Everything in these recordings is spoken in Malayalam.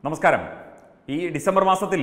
നമസ്കാരം ഈ ഡിസംബർ മാസത്തിൽ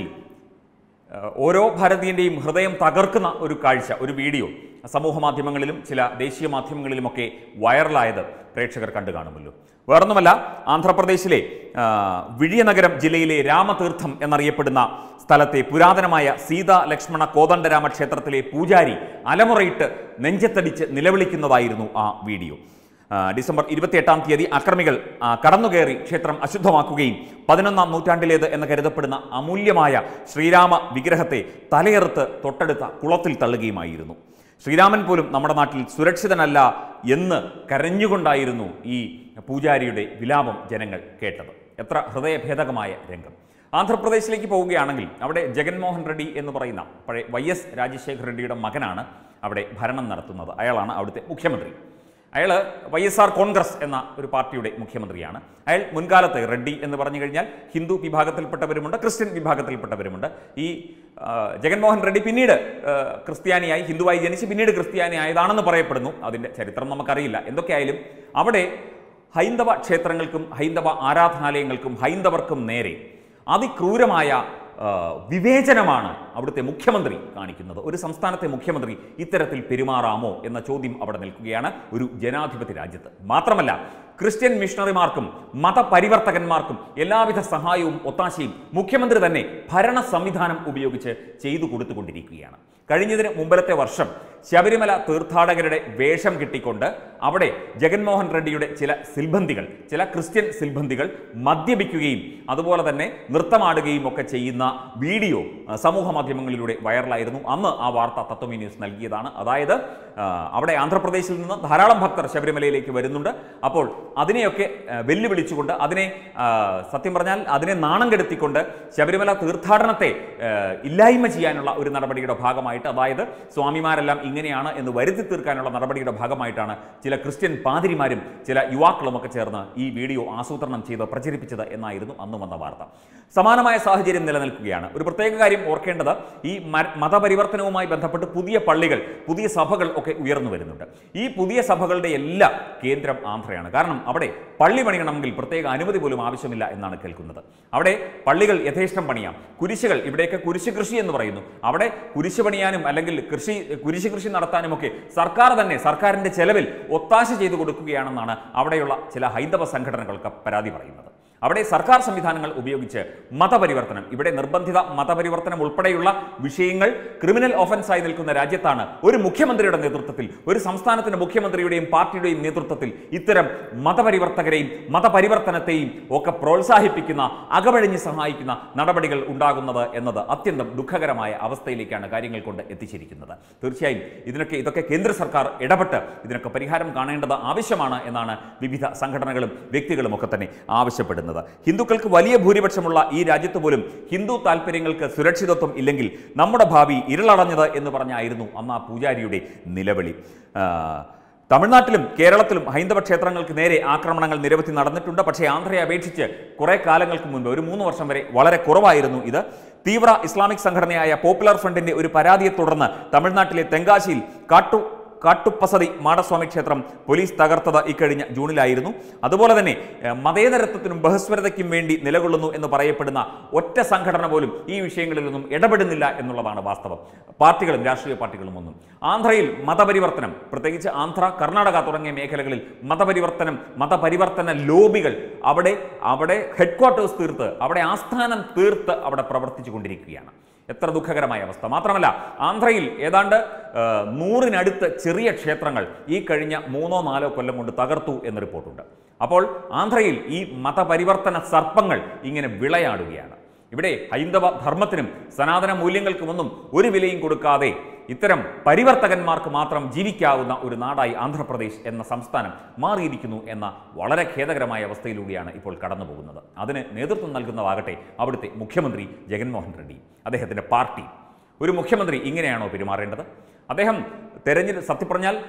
ഏഹ്, ഓരോ ഭാരതീയൻ്റെയും ഹൃദയം തകർക്കുന്ന ഒരു കാഴ്ച ഒരു വീഡിയോ സമൂഹ മാധ്യമങ്ങളിലും ചില ദേശീയ മാധ്യമങ്ങളിലുമൊക്കെ വൈറലായത് പ്രേക്ഷകർ കണ്ടു കാണുമല്ലോ വേറൊന്നുമല്ല ആന്ധ്രാപ്രദേശിലെ ആ, വിഴിയനഗരം ജില്ലയിലെ രാമതീർത്ഥം എന്നറിയപ്പെടുന്ന സ്ഥലത്തെ പുരാതനമായ സീതാ ലക്ഷ്മണ കോദണ്ഡരാമ ക്ഷേത്രത്തിലെ പൂജാരി അലമുറയിട്ട് നെഞ്ചത്തടിച്ച് നിലവിളിക്കുന്നതായിരുന്നു ആ വീഡിയോ ആ, ഡിസംബർ ഇരുപത്തിയെട്ടാം തീയതി അക്രമികൾ ആ, കടന്നുകയറി ക്ഷേത്രം അശുദ്ധമാക്കുകയും പതിനൊന്നാം നൂറ്റാണ്ടിലേത് എന്ന് കരുതപ്പെടുന്ന അമൂല്യമായ ശ്രീരാമ വിഗ്രഹത്തെ തലയെറുത്ത് തൊട്ടടുത്ത കുളത്തിൽ തള്ളുകയുമായിരുന്നു ശ്രീരാമൻ പോലും നമ്മുടെ നാട്ടിൽ സുരക്ഷിതനല്ല എന്ന് കരഞ്ഞുകൊണ്ടായിരുന്നു ഈ പൂജാരിയുടെ വിലാപം ജനങ്ങൾ കേട്ടത് എത്ര ഹൃദയഭേദകമായ രംഗം ആന്ധ്രാപ്രദേശിലേക്ക് പോവുകയാണെങ്കിൽ അവിടെ ജഗൻമോഹൻ റെഡ്ഡി എന്ന് പറയുന്ന പഴയ വൈ എസ് രാജശേഖർ റെഡ്ഡിയുടെ മകനാണ് അവിടെ ഭരണം നടത്തുന്നത് അയാളാണ് അവിടുത്തെ മുഖ്യമന്ത്രി അയാൾ വൈ എസ് ആർ കോൺഗ്രസ് എന്ന ഒരു പാർട്ടിയുടെ മുഖ്യമന്ത്രിയാണ് അയാൾ മുൻകാലത്ത് റെഡ്ഡി എന്ന് പറഞ്ഞു കഴിഞ്ഞാൽ ഹിന്ദു വിഭാഗത്തിൽപ്പെട്ടവരുമുണ്ട് ക്രിസ്ത്യൻ വിഭാഗത്തിൽപ്പെട്ടവരുമുണ്ട് ഈ ആ, ജഗൻമോഹൻ റെഡ്ഡി പിന്നീട് ആ, ക്രിസ്ത്യാനിയായി ഹിന്ദുവായി ജനിച്ച് പിന്നീട് ക്രിസ്ത്യാനി ആയതാണെന്ന് പറയപ്പെടുന്നു അതിൻ്റെ ചരിത്രം നമുക്കറിയില്ല എന്തൊക്കെയായാലും അവിടെ ഹൈന്ദവ ക്ഷേത്രങ്ങൾക്കും ഹൈന്ദവ ആരാധനാലയങ്ങൾക്കും ഹൈന്ദവർക്കും നേരെ അതിക്രൂരമായ ആ, വിവേചനമാണ് അവിടുത്തെ മുഖ്യമന്ത്രി കാണിക്കുന്നത് ഒരു സംസ്ഥാനത്തെ മുഖ്യമന്ത്രി ഇത്തരത്തിൽ പെരുമാറാമോ എന്ന ചോദ്യം അവിടെ നിൽക്കുകയാണ് ഒരു ജനാധിപത്യ രാജ്യത്ത് മാത്രമല്ല ക്രിസ്ത്യൻ മിഷണറിമാർക്കും മതപരിവർത്തകന്മാർക്കും എല്ലാവിധ സഹായവും ഒത്താശയും മുഖ്യമന്ത്രി തന്നെ ഭരണ സംവിധാനം ഉപയോഗിച്ച് ചെയ്തു കൊടുത്തുകൊണ്ടിരിക്കുകയാണ് കഴിഞ്ഞതിന് മുമ്പലത്തെ വർഷം ശബരിമല തീർത്ഥാടകരുടെ വേഷം കിട്ടിക്കൊണ്ട് അവിടെ ജഗൻമോഹൻ റെഡ്ഡിയുടെ ചില സിൽബന്ധികൾ ചില ക്രിസ്ത്യൻ സിൽബന്ധികൾ മദ്യപിക്കുകയും അതുപോലെ തന്നെ നൃത്തമാടുകയും ഒക്കെ ചെയ്യുന്ന വീഡിയോ ആ, സമൂഹ മാധ്യമങ്ങളിലൂടെ വൈറലായിരുന്നു അന്ന് ആ വാർത്ത തത്വമി ന്യൂസ് നൽകിയതാണ് അതായത് ആ, അവിടെ ആന്ധ്രാപ്രദേശിൽ നിന്ന് ധാരാളം ഭക്തർ ശബരിമലയിലേക്ക് വരുന്നുണ്ട് അപ്പോൾ അതിനെയൊക്കെ ആ, വെല്ലുവിളിച്ചുകൊണ്ട് അതിനെ ആ, സത്യം പറഞ്ഞാൽ അതിനെ നാണം കെടുത്തിക്കൊണ്ട് ശബരിമല തീർത്ഥാടനത്തെ ആ, ഇല്ലായ്മ ചെയ്യാനുള്ള ഒരു നടപടിയുടെ ഭാഗമായിട്ട് അതായത് സ്വാമിമാരെല്ലാം ഇങ്ങനെയാണ് എന്ന് വരുത്തി തീർക്കാനുള്ള നടപടിയുടെ ഭാഗമായിട്ടാണ് ചില ക്രിസ്ത്യൻ പാതിരിമാരും ചില യുവാക്കളും ഒക്കെ ചേർന്ന് ഈ വീഡിയോ ആസൂത്രണം ചെയ്ത് പ്രചരിപ്പിച്ചത് എന്നായിരുന്നു അന്ന് വന്ന വാർത്ത സമാനമായ സാഹചര്യം നിലനിൽക്കുകയാണ് ഒരു പ്രത്യേക കാര്യം ഓർക്കേണ്ടത് ഈ മ- മതപരിവർത്തനവുമായി ബന്ധപ്പെട്ട് പുതിയ പള്ളികൾ പുതിയ സഭകൾ ഒക്കെ ഉയർന്നു വരുന്നുണ്ട് ഈ പുതിയ സഭകളുടെ എല്ലാ കേന്ദ്രം ആന്ധ്രയാണ് കാരണം അവിടെ പള്ളി പണിയണമെങ്കിൽ പ്രത്യേക അനുമതി പോലും ആവശ്യമില്ല എന്നാണ് കേൾക്കുന്നത് അവിടെ പള്ളികൾ യഥേഷ്ടം പണിയാം കുരിശുകൾ ഇവിടെയൊക്കെ കുരിശ് കൃഷി എന്ന് പറയുന്നു അവിടെ കുരിശ് പണിയാനും അല്ലെങ്കിൽ കൃഷി കുരിശ് കൃഷി നടത്താനുമൊക്കെ സർക്കാർ തന്നെ സർക്കാരിന്റെ ചെലവിൽ ഒത്താശ ചെയ്തു കൊടുക്കുകയാണെന്നാണ് അവിടെയുള്ള ചില ഹൈന്ദവ സംഘടനകൾക്ക് പരാതി പറയുന്നത് അവിടെ സർക്കാർ സംവിധാനങ്ങൾ ഉപയോഗിച്ച് മതപരിവർത്തനം ഇവിടെ നിർബന്ധിത മതപരിവർത്തനം ഉൾപ്പെടെയുള്ള വിഷയങ്ങൾ ക്രിമിനൽ ഓഫൻസായി നിൽക്കുന്ന രാജ്യത്താണ് ഒരു മുഖ്യമന്ത്രിയുടെ നേതൃത്വത്തിൽ ഒരു സംസ്ഥാനത്തിന്റെ മുഖ്യമന്ത്രിയുടെയും പാർട്ടിയുടെയും നേതൃത്വത്തിൽ ഇത്തരം മതപരിവർത്തകരെയും മതപരിവർത്തനത്തെയും ഒക്കെ പ്രോത്സാഹിപ്പിക്കുന്ന അകവഴിഞ്ഞ് സഹായിക്കുന്ന നടപടികൾ ഉണ്ടാകുന്നത് എന്നത് അത്യന്തം ദുഃഖകരമായ അവസ്ഥയിലേക്കാണ് കാര്യങ്ങൾ കൊണ്ട് എത്തിച്ചിരിക്കുന്നത് തീർച്ചയായും ഇതിനൊക്കെ ഇതൊക്കെ കേന്ദ്ര സർക്കാർ ഇടപെട്ട് ഇതിനൊക്കെ പരിഹാരം കാണേണ്ടത് ആവശ്യമാണ് എന്നാണ് വിവിധ സംഘടനകളും വ്യക്തികളും ഒക്കെ തന്നെ ആവശ്യപ്പെടുന്നത് ഹിന്ദുക്കൾക്ക് വലിയ ഭൂരിപക്ഷമുള്ള ഈ രാജ്യത്ത് പോലും ഹിന്ദു താല്പര്യങ്ങൾക്ക് സുരക്ഷിതത്വം ഇല്ലെങ്കിൽ നമ്മുടെ ഭാവി ഇരുളടഞ്ഞത് എന്ന് പറഞ്ഞായിരുന്നു അന്ന് ആ പൂജാരിയുടെ നിലവിളി ആ, തമിഴ്നാട്ടിലും കേരളത്തിലും ഹൈന്ദവ ക്ഷേത്രങ്ങൾക്ക് നേരെ ആക്രമണങ്ങൾ നിരവധി നടന്നിട്ടുണ്ട് പക്ഷേ ആന്ധ്രയെ അപേക്ഷിച്ച് കുറെ കാലങ്ങൾക്ക് മുൻപ് ഒരു മൂന്ന് വർഷം വരെ വളരെ കുറവായിരുന്നു ഇത് തീവ്ര ഇസ്ലാമിക് സംഘടനയായ പോപ്പുലർ ഫ്രണ്ടിന്റെ ഒരു പരാതിയെ തുടർന്ന് തമിഴ്നാട്ടിലെ തെങ്കാശിയിൽ കാട്ടു കാട്ടുപ്പസതി മാടസ്വാമി ക്ഷേത്രം പോലീസ് തകർത്തത് ഇക്കഴിഞ്ഞ ജൂണിലായിരുന്നു അതുപോലെ തന്നെ ഏഹ്, മതേതരത്വത്തിനും ബഹസ്വരതയ്ക്കും വേണ്ടി നിലകൊള്ളുന്നു എന്ന് പറയപ്പെടുന്ന ഒറ്റ സംഘടന പോലും ഈ വിഷയങ്ങളിലൊന്നും ഇടപെടുന്നില്ല എന്നുള്ളതാണ് വാസ്തവം പാർട്ടികളും രാഷ്ട്രീയ പാർട്ടികളും ഒന്നും ആന്ധ്രയിൽ മതപരിവർത്തനം പ്രത്യേകിച്ച് ആന്ധ്ര കർണാടക തുടങ്ങിയ മേഖലകളിൽ മതപരിവർത്തനം മതപരിവർത്തന ലോബികൾ അവിടെ അവിടെ ഹെഡ്ക്വാർട്ടേഴ്സ് തീർത്ത് അവിടെ ആസ്ഥാനം തീർത്ത് അവിടെ പ്രവർത്തിച്ചു കൊണ്ടിരിക്കുകയാണ് എത്ര ദുഃഖകരമായ അവസ്ഥ മാത്രമല്ല ആന്ധ്രയിൽ ഏതാണ്ട് ആ, നൂറിനടുത്ത് ചെറിയ ക്ഷേത്രങ്ങൾ ഈ കഴിഞ്ഞ മൂന്നോ നാലോ കൊല്ലം കൊണ്ട് തകർത്തു എന്ന് റിപ്പോർട്ടുണ്ട് അപ്പോൾ ആന്ധ്രയിൽ ഈ മതപരിവർത്തന സർപ്പങ്ങൾ ഇങ്ങനെ വിളയാടുകയാണ് ഇവിടെ ഹൈന്ദവ ധർമ്മത്തിനും സനാതന മൂല്യങ്ങൾക്കുമൊന്നും ഒരു വിലയും കൊടുക്കാതെ ഇത്തരം പരിവർത്തകന്മാർക്ക് മാത്രം ജീവിക്കാവുന്ന ഒരു നാടായി ആന്ധ്രാപ്രദേശ് എന്ന സംസ്ഥാനം മാറിയിരിക്കുന്നു എന്ന വളരെ ഖേദകരമായ അവസ്ഥയിലൂടെയാണ് ഇപ്പോൾ കടന്നു പോകുന്നത് അതിന് നേതൃത്വം നൽകുന്നതാകട്ടെ അവിടുത്തെ മുഖ്യമന്ത്രി ജഗൻമോഹൻ റെഡ്ഡി അദ്ദേഹത്തിൻ്റെ പാർട്ടി ഒരു മുഖ്യമന്ത്രി ഇങ്ങനെയാണോ പെരുമാറേണ്ടത് അദ്ദേഹം തെരഞ്ഞെടുപ്പ് സത്യം പറഞ്ഞാൽ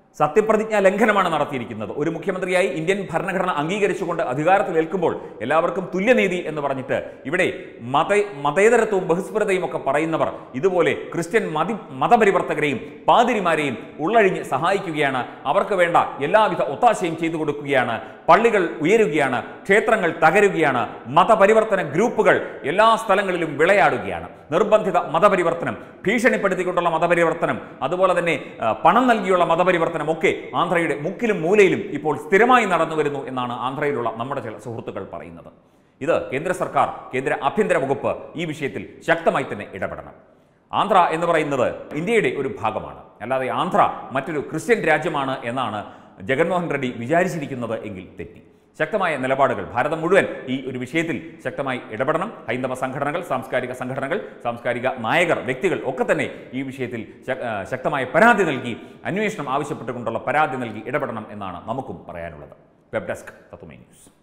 സത്യപ്രതിജ്ഞ ലംഘനമാണ് നടത്തിയിരിക്കുന്നത് ഒരു മുഖ്യമന്ത്രിയായി ഇന്ത്യൻ ഭരണഘടന അംഗീകരിച്ചുകൊണ്ട് അധികാരത്തിലേൽക്കുമ്പോൾ എല്ലാവർക്കും തുല്യനീതി എന്ന് പറഞ്ഞിട്ട് ഇവിടെ മത മതേതരത്വവും ബഹുസ്പൃതയും ഒക്കെ പറയുന്നവർ ഇതുപോലെ ക്രിസ്ത്യൻ മതി മതപരിവർത്തകരെയും പാതിരിമാരെയും ഉള്ളഴിഞ്ഞ് സഹായിക്കുകയാണ് അവർക്ക് വേണ്ട എല്ലാവിധ ഒത്താശയും ചെയ്തു കൊടുക്കുകയാണ് പള്ളികൾ ഉയരുകയാണ് ക്ഷേത്രങ്ങൾ തകരുകയാണ് മതപരിവർത്തന ഗ്രൂപ്പുകൾ എല്ലാ സ്ഥലങ്ങളിലും വിളയാടുകയാണ് നിർബന്ധിത മതപരിവർത്തനം ഭീഷണിപ്പെടുത്തിക്കൊണ്ടുള്ള മതപരിവർത്തനം അതുപോലെ തന്നെ ആ, പണം നൽകിയുള്ള മതപരിവർത്തനം ഒക്കെ ആന്ധ്രയുടെ മുക്കിലും മൂലയിലും ഇപ്പോൾ സ്ഥിരമായി നടന്നു വരുന്നു എന്നാണ് ആന്ധ്രയിലുള്ള നമ്മുടെ ചില സുഹൃത്തുക്കൾ പറയുന്നത് ഇത് കേന്ദ്ര സർക്കാർ കേന്ദ്ര ആഭ്യന്തര വകുപ്പ് ഈ വിഷയത്തിൽ ശക്തമായി തന്നെ ഇടപെടണം ആന്ധ്ര എന്ന് പറയുന്നത് ഇന്ത്യയുടെ ഒരു ഭാഗമാണ് അല്ലാതെ ആന്ധ്ര മറ്റൊരു ക്രിസ്ത്യൻ രാജ്യമാണ് എന്നാണ് ജഗൻമോഹൻ റെഡ്ഡി വിചാരിച്ചിരിക്കുന്നത് എങ്കിൽ തെറ്റി ശക്തമായ നിലപാടുകൾ ഭാരതം മുഴുവൻ ഈ ഒരു വിഷയത്തിൽ ശക്തമായി ഇടപെടണം ഹൈന്ദവ സംഘടനകൾ സാംസ്കാരിക സംഘടനകൾ സാംസ്കാരിക നായകർ വ്യക്തികൾ ഒക്കെ തന്നെ ഈ വിഷയത്തിൽ ശ- ആ, ശക്തമായ പരാതി നൽകി അന്വേഷണം ആവശ്യപ്പെട്ടുകൊണ്ടുള്ള പരാതി നൽകി ഇടപെടണം എന്നാണ് നമുക്കും പറയാനുള്ളത് വെബ് ഡെസ്ക് തത്വമേ ന്യൂസ്